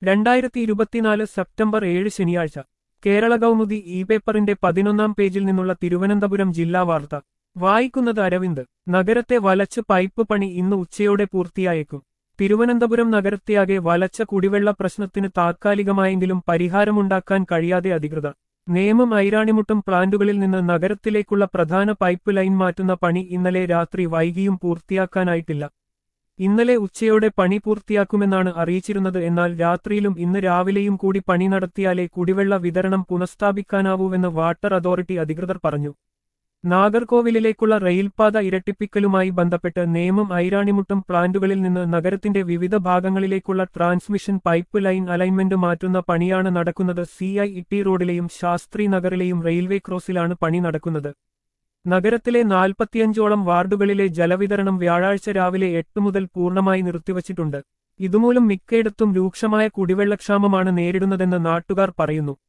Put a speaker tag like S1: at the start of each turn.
S1: രണ്ടായിരത്തി ഇരുപത്തിനാല് സെപ്റ്റംബർ ഏഴ് ശനിയാഴ്ച കേരള കൗമുദി ഇ പേപ്പറിന്റെ പതിനൊന്നാം പേജിൽ നിന്നുള്ള തിരുവനന്തപുരം ജില്ലാ വാർത്ത വായിക്കുന്നത് അരവിന്ദ് നഗരത്തെ വലച്ച് പൈപ്പ് പണി ഇന്ന് ഉച്ചയോടെ പൂർത്തിയായേക്കും തിരുവനന്തപുരം നഗരത്തെയാകെ വലച്ച കുടിവെള്ള പ്രശ്നത്തിന് താത്കാലികമായെങ്കിലും പരിഹാരമുണ്ടാക്കാൻ കഴിയാതെ അധികൃതർ നേമം ഐരാണിമുട്ടും പ്ലാന്റുകളിൽ നിന്ന് നഗരത്തിലേക്കുള്ള പ്രധാന പൈപ്പ് ലൈൻ മാറ്റുന്ന പണി ഇന്നലെ രാത്രി വൈകിയും പൂർത്തിയാക്കാനായിട്ടില്ല ഇന്നലെ ഉച്ചയോടെ പണി പൂർത്തിയാക്കുമെന്നാണ് അറിയിച്ചിരുന്നത് എന്നാൽ രാത്രിയിലും ഇന്ന് രാവിലെയും കൂടി പണി നടത്തിയാലേ കുടിവെള്ള വിതരണം പുനഃസ്ഥാപിക്കാനാവൂവെന്ന് വാട്ടർ അതോറിറ്റി അധികൃതർ പറഞ്ഞു നാഗർകോവിലിലേക്കുള്ള റെയിൽപാത ഇരട്ടിപ്പിക്കലുമായി ബന്ധപ്പെട്ട് നേമം ഐരാണിമുട്ടം പ്ലാന്റുകളിൽ നിന്ന് നഗരത്തിന്റെ വിവിധ ഭാഗങ്ങളിലേക്കുള്ള ട്രാൻസ്മിഷൻ പൈപ്പ് ലൈൻ അലൈൻമെന്റ് മാറ്റുന്ന പണിയാണ് നടക്കുന്നത് സി ഐ ഇട്ടി റോഡിലെയും ശാസ്ത്രി നഗറിലെയും റെയിൽവേ ക്രോസിലാണ് പണി നടക്കുന്നത് നഗരത്തിലെ നാൽപ്പത്തിയഞ്ചോളം വാർഡുകളിലെ ജലവിതരണം വ്യാഴാഴ്ച രാവിലെ എട്ട് മുതൽ പൂർണ്ണമായി നിർത്തിവച്ചിട്ടുണ്ട് ഇതുമൂലം മിക്കയിടത്തും രൂക്ഷമായ കുടിവെള്ളക്ഷാമമാണ് നേരിടുന്നതെന്ന് നാട്ടുകാർ പറയുന്നു